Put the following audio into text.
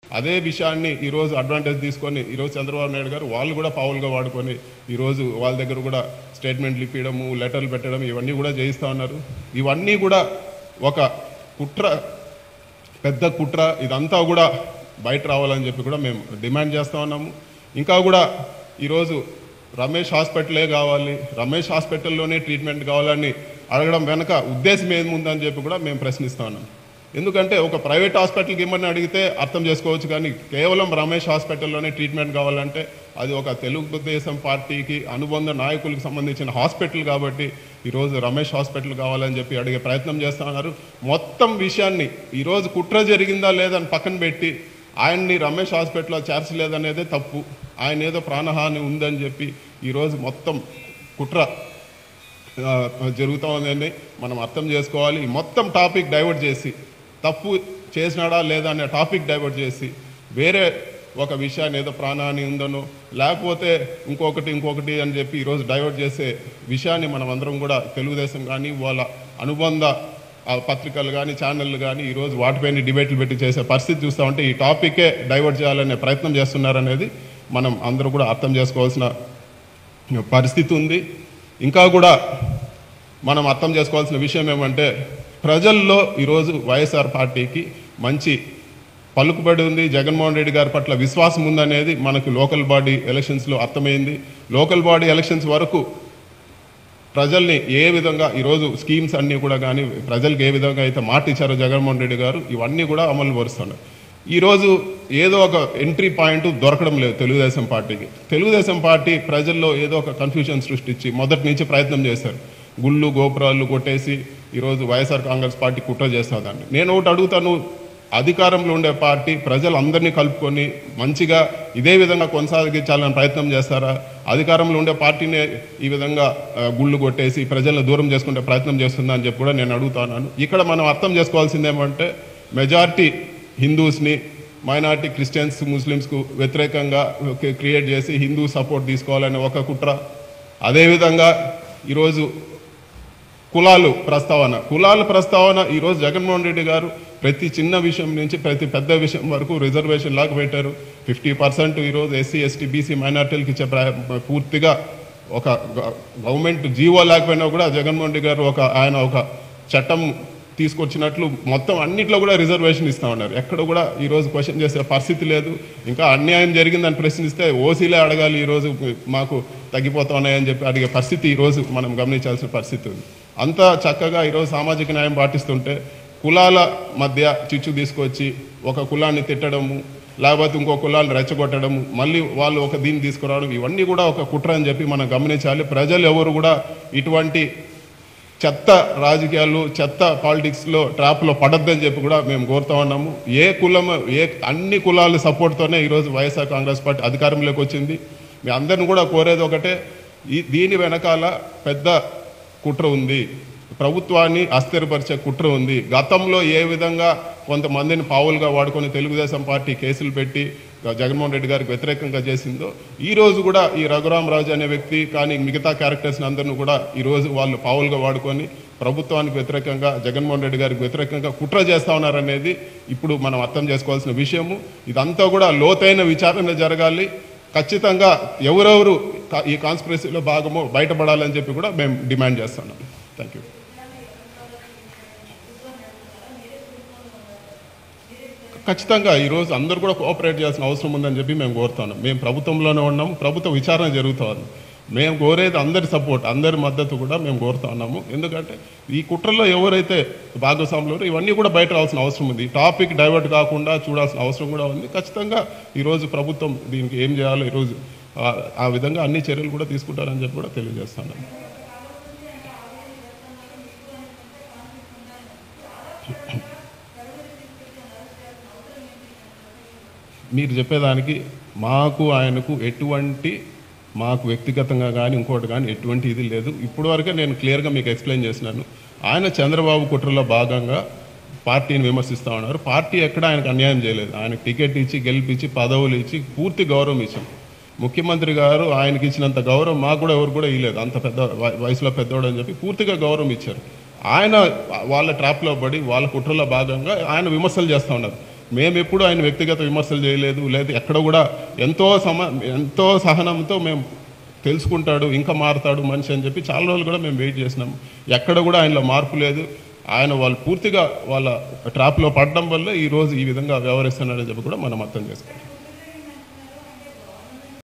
అదే విషయాన్ని ఈరోజు అడ్వాంటేజ్ తీసుకొని ఈరోజు చంద్రబాబు నాయుడు గారు వాళ్ళు కూడా పావులుగా వాడుకొని ఈరోజు వాళ్ళ దగ్గర కూడా స్టేట్మెంట్లు ఇప్పించడము లెటర్లు పెట్టడం ఇవన్నీ కూడా చేయిస్తూ ఉన్నారు ఇవన్నీ కూడా ఒక కుట్ర పెద్ద కుట్ర ఇదంతా కూడా బయట రావాలని చెప్పి కూడా మేము డిమాండ్ చేస్తూ ఉన్నాము ఇంకా కూడా ఈరోజు రమేష్ హాస్పిటలే కావాలి రమేష్ హాస్పిటల్లోనే ట్రీట్మెంట్ కావాలని అడగడం వెనక ఉద్దేశం ఏముందని చెప్పి కూడా మేము ప్రశ్నిస్తా ఉన్నాం ఎందుకంటే ఒక ప్రైవేట్ హాస్పిటల్కి ఇమ్మని అడిగితే అర్థం చేసుకోవచ్చు కానీ కేవలం రమేష్ హాస్పిటల్లోనే ట్రీట్మెంట్ కావాలంటే అది ఒక తెలుగుదేశం పార్టీకి అనుబంధ నాయకులకు సంబంధించిన హాస్పిటల్ కాబట్టి ఈరోజు రమేష్ హాస్పిటల్ కావాలని చెప్పి అడిగే ప్రయత్నం చేస్తా ఉన్నారు మొత్తం విషయాన్ని ఈరోజు కుట్ర జరిగిందా లేదని పక్కన పెట్టి ఆయన్ని రమేష్ హాస్పిటల్లో చేర్చలేదనేదే తప్పు ఆయన ఏదో ప్రాణహాని ఉందని చెప్పి ఈరోజు మొత్తం కుట్ర ఆ, జరుగుతూ ఉందని మనం అర్థం చేసుకోవాలి ఈ మొత్తం టాపిక్ డైవర్ట్ చేసి తప్పు చేసినాడా లేదా అనే టాపిక్ డైవర్ట్ చేసి వేరే ఒక విషయాన్ని ఏదో ప్రాణహాని ఉందనో లేకపోతే ఇంకొకటి ఇంకొకటి అని చెప్పి ఈరోజు డైవర్ట్ చేసే విషయాన్ని మనం అందరం కూడా తెలుగుదేశం కానీ వాళ్ళ అనుబంధ ఆ పత్రికలు కానీ ఛానళ్ళు కానీ ఈరోజు వాటిపైన డిబేట్లు పెట్టి చేసే పరిస్థితి చూస్తూ ఉంటే ఈ టాపికే డైవర్ట్ చేయాలనే ప్రయత్నం చేస్తున్నారనేది మనం అందరూ కూడా అర్థం చేసుకోవాల్సిన పరిస్థితి ఉంది ఇంకా కూడా మనం అర్థం చేసుకోవాల్సిన విషయం ఏమంటే ప్రజల్లో ఈరోజు వైఎస్ఆర్ పార్టీకి మంచి పలుకుబడి ఉంది జగన్మోహన్ రెడ్డి గారి పట్ల విశ్వాసం ఉందనేది మనకు లోకల్ బాడీ ఎలక్షన్స్లో అర్థమైంది లోకల్ బాడీ ఎలక్షన్స్ వరకు ప్రజల్ని ఏ విధంగా ఈరోజు స్కీమ్స్ అన్నీ కూడా కానీ ప్రజలకు ఏ విధంగా అయితే మాట ఇచ్చారో జగన్మోహన్ రెడ్డి గారు ఇవన్నీ కూడా అమలు పరుస్తున్నారు ఈరోజు ఏదో ఒక ఎంట్రీ పాయింట్ దొరకడం లేదు తెలుగుదేశం పార్టీకి తెలుగుదేశం పార్టీ ప్రజల్లో ఏదో ఒక కన్ఫ్యూజన్ సృష్టించి మొదటి నుంచి ప్రయత్నం చేశారు గుళ్ళు గోపురాలు కొట్టేసి ఈరోజు వైఎస్ఆర్ కాంగ్రెస్ పార్టీ కుట్ర చేస్తుందండి నేను ఒకటి అడుగుతాను అధికారంలో ఉండే పార్టీ ప్రజలందరినీ కలుపుకొని మంచిగా ఇదే విధంగా కొనసాగించాలని ప్రయత్నం చేస్తారా అధికారంలో ఉండే పార్టీనే ఈ విధంగా ఆ, గుళ్ళు కొట్టేసి ప్రజలను దూరం చేసుకునే ప్రయత్నం చేస్తుందా అని చెప్పి కూడా నేను అడుగుతున్నాను ఇక్కడ మనం అర్థం చేసుకోవాల్సింది ఏమంటే మెజారిటీ హిందూస్ని మైనార్టీ క్రిస్టియన్స్ ముస్లిమ్స్కు వ్యతిరేకంగా క్రియేట్ చేసి హిందూ సపోర్ట్ తీసుకోవాలనే ఒక కుట్ర అదేవిధంగా ఈరోజు కులాలు ప్రస్తావన కులాల ప్రస్తావన ఈరోజు జగన్మోహన్ రెడ్డి గారు ప్రతి చిన్న విషయం నుంచి ప్రతి పెద్ద విషయం వరకు రిజర్వేషన్ లాగా పెట్టారు ఫిఫ్టీ పర్సెంట్ ఈరోజు ఎస్సీ ఎస్టీ బీసీ మైనార్టీలకు ఇచ్చే ప్ర- పూర్తిగా ఒక గ- గవర్నమెంట్ జీవో లేకపోయినా కూడా జగన్మోహన్ రెడ్డి గారు ఒక ఆయన ఒక చట్టం తీసుకొచ్చినట్లు మొత్తం అన్నిట్లో కూడా రిజర్వేషన్ ఇస్తా ఉన్నారు ఎక్కడ కూడా ఈరోజు క్వశ్చన్ చేసే పరిస్థితి లేదు ఇంకా అన్యాయం జరిగిందని ప్రశ్నిస్తే ఓసీలే అడగాలి ఈరోజు మాకు తగ్గిపోతా ఉన్నాయని చెప్పి అడిగే పరిస్థితి ఈరోజు మనం గమనించాల్సిన పరిస్థితి ఉంది అంత చక్కగా ఈరోజు సామాజిక న్యాయం పాటిస్తుంటే కులాల మధ్య చిచ్చు తీసుకొచ్చి ఒక కులాన్ని తిట్టడము లేకపోతే ఇంకో కులాన్ని రెచ్చగొట్టడము మళ్ళీ వాళ్ళు ఒక దీన్ని తీసుకురావడం ఇవన్నీ కూడా ఒక కుట్ర అని చెప్పి మనం గమనించాలి ప్రజలు ఎవరు కూడా ఇటువంటి చెత్త రాజకీయాలు చెత్త పాలిటిక్స్లో ట్రాప్లో పడద్దని చెప్పి కూడా మేము కోరుతా ఉన్నాము ఏ కులం ఏ అన్ని కులాల సపోర్ట్తోనే ఈరోజు వైఎస్ఆర్ కాంగ్రెస్ పార్టీ అధికారంలోకి వచ్చింది మీ అందరిని కూడా కోరేది ఒకటే ఈ దీని వెనకాల పెద్ద కుట్ర ఉంది ప్రభుత్వాన్ని అస్థిరపరిచే కుట్ర ఉంది గతంలో ఏ విధంగా కొంతమందిని పావులుగా వాడుకొని తెలుగుదేశం పార్టీ కేసులు పెట్టి జగన్మోహన్ రెడ్డి గారికి వ్యతిరేకంగా చేసిందో ఈ రోజు కూడా ఈ రఘురామరాజు అనే వ్యక్తి కానీ మిగతా క్యారెక్టర్స్ అందరిని కూడా ఈ రోజు వాళ్ళు పావులుగా వాడుకొని ప్రభుత్వానికి వ్యతిరేకంగా జగన్మోహన్ రెడ్డి గారికి వ్యతిరేకంగా కుట్ర చేస్తా ఉన్నారనేది ఇప్పుడు మనం అర్థం చేసుకోవాల్సిన విషయము ఇదంతా కూడా లోతైన విచారణ జరగాలి ఖచ్చితంగా ఎవరెవరు కా- ఈ కాన్స్పిరసీలో భాగమో బయటపడాలని చెప్పి కూడా మేము డిమాండ్ చేస్తున్నాం థ్యాంక్ యూ ఖచ్చితంగా ఈరోజు అందరూ కూడా కోఆపరేట్ చేయాల్సిన అవసరం ఉందని చెప్పి మేము కోరుతున్నాం మేము ప్రభుత్వంలోనే ఉన్నాము ప్రభుత్వ విచారణ జరుగుతూ ఉంది మేము కోరేది అందరి సపోర్ట్ అందరి మద్దతు కూడా మేము కోరుతా ఉన్నాము ఎందుకంటే ఈ కుట్రలో ఎవరైతే భాగస్వాములు ఇవన్నీ కూడా బయట రావాల్సిన అవసరం ఉంది టాపిక్ డైవర్ట్ కాకుండా చూడాల్సిన అవసరం కూడా ఉంది ఖచ్చితంగా ఈరోజు ప్రభుత్వం దీనికి ఏం చేయాలో ఈరోజు ఆ- ఆ విధంగా అన్ని చర్యలు కూడా తీసుకుంటారని చెప్పి కూడా తెలియజేస్తున్నాను మీరు చెప్పేదానికి మాకు ఆయనకు ఎటువంటి మాకు వ్యక్తిగతంగా కానీ ఇంకోటి కానీ ఎటువంటి ఇది లేదు ఇప్పటి వరకే నేను క్లియర్గా మీకు ఎక్స్ప్లెయిన్ చేసినాను ఆయన చంద్రబాబు కుట్రలో భాగంగా పార్టీని విమర్శిస్తూ ఉన్నారు పార్టీ ఎక్కడ ఆయనకు అన్యాయం చేయలేదు ఆయనకు టికెట్ ఇచ్చి గెలిపించి పదవులు ఇచ్చి పూర్తి గౌరవం ఇచ్చాం ముఖ్యమంత్రి గారు ఆయనకి ఇచ్చినంత గౌరవం మాకు కూడా ఎవరు కూడా ఇవ్వలేదు అంత పెద్ద వ- వయసులో పెద్దోడు అని చెప్పి పూర్తిగా గౌరవం ఇచ్చారు ఆయన వాళ్ళ ట్రాప్లో పడి వాళ్ళ కుట్రలో భాగంగా ఆయన విమర్శలు చేస్తూ ఉన్నారు మేము ఎప్పుడు ఆయన వ్యక్తిగత విమర్శలు చేయలేదు లేదు ఎక్కడ కూడా ఎంతో సమ ఎంతో సహనంతో మేము తెలుసుకుంటాడు ఇంకా మారుతాడు మనిషి అని చెప్పి చాలా రోజులు కూడా మేము వెయిట్ చేసినాం ఎక్కడ కూడా ఆయనలో మార్పు లేదు ఆయన వాళ్ళు పూర్తిగా వాళ్ళ ట్రాప్లో పడడం వల్ల ఈ రోజు ఈ విధంగా వ్యవహరిస్తున్నాడని చెప్పి కూడా మనం అర్థం చేసుకోవాలి